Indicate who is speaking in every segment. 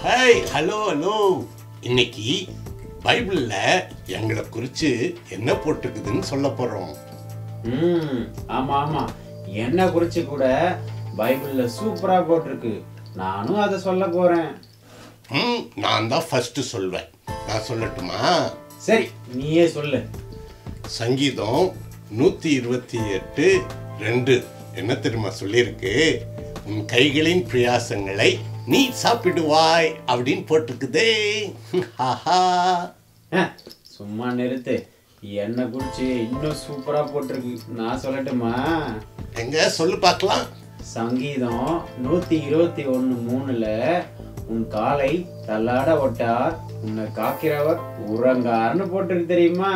Speaker 1: Hey hello hello இன்னைக்கு பைபிள்ல எங்களை குறித்து என்ன போட்டிருக்குதுன்னு சொல்ல போறோம்
Speaker 2: ம் ஆமா ஆமா என்ன குறிச்சு கூட பைபிள்ல சூப்பரா போட்டிருக்கு நானும் அதை சொல்ல போறேன்
Speaker 1: ம் நான் தான் ஃபர்ஸ்ட் சொல்வேன் நான் சொல்லட்டுமா
Speaker 2: சரி நீயே சொல்லு
Speaker 1: சங்கீதம் நூத்தி இருபத்தி எட்டு ரெண்டு என்ன தெரியுமா சொல்லியிருக்கு உன் கைகளின் பிரயாசங்களை நீ சாப்பிடுவாய் அப்படின்னு போட்டிருக்குதே ஆஹா
Speaker 2: அஹ், சும்மா நிறுத்து என்ன குறிச்சு இன்னும் சூப்பரா போட்டிருக்கு நான் சொல்லட்டுமா
Speaker 1: எங்க சொல்லு பார்க்கலாம்
Speaker 2: சங்கீதம் நூத்தி இருபத்தி ஒண்ணு மூணுல உன் காலை தள்ளாட ஒட்டார் உன்னை காக்கிறவர் உறங்கார்னு போட்டிருக்கு தெரியுமா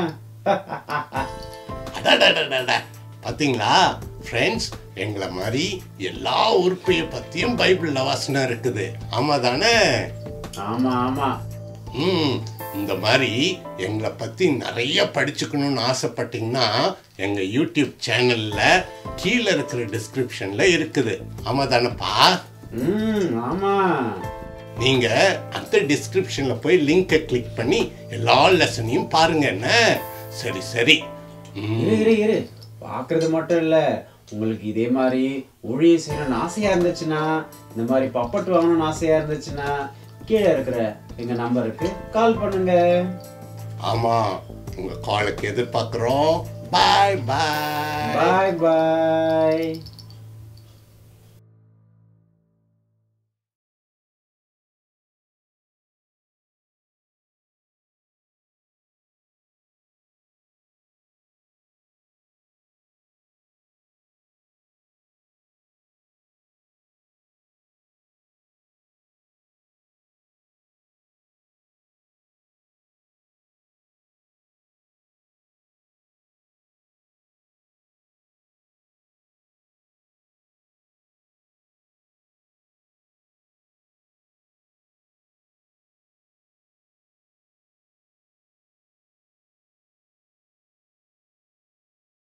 Speaker 1: அடடடடட. பாத்தீங்களா ஃப்ரெண்ட்ஸ் எங்களை மாதிரி எல்லா உறுப்பைய பத்தியும் பைபிள்ல வாசனை இருக்குது ஆமா தானே
Speaker 2: ஆமா ஆமா
Speaker 1: ம் இந்த மாதிரி எங்களை பத்தி நிறைய படிச்சுக்கணும்னு ஆசைப்பட்டீங்கன்னா எங்க யூடியூப் சேனல்ல கீழே இருக்கிற டிஸ்கிரிப்ஷன்ல இருக்குது ஆமா தானேப்பா
Speaker 2: ம் ஆமா
Speaker 1: நீங்க அந்த டிஸ்கிரிப்ஷன்ல போய் லிங்கை கிளிக் பண்ணி எல்லா லெசனையும் பாருங்க என்ன சரி சரி ம்
Speaker 2: இரு இரு இரு பாக்குறது மட்டும் இல்ல உங்களுக்கு இதே மாதிரி ஊழியம் செய்யணும்னு ஆசையா இருந்துச்சுன்னா இந்த மாதிரி பப்பட்டு வாங்கணும்னு ஆசையா இருந்துச்சுன்னா கீழே இருக்கிற எங்க நம்பருக்கு கால் பண்ணுங்க
Speaker 1: ஆமா உங்க காலுக்கு எதிர்பார்க்கிறோம் பாய் பாய்
Speaker 2: பாய் பாய்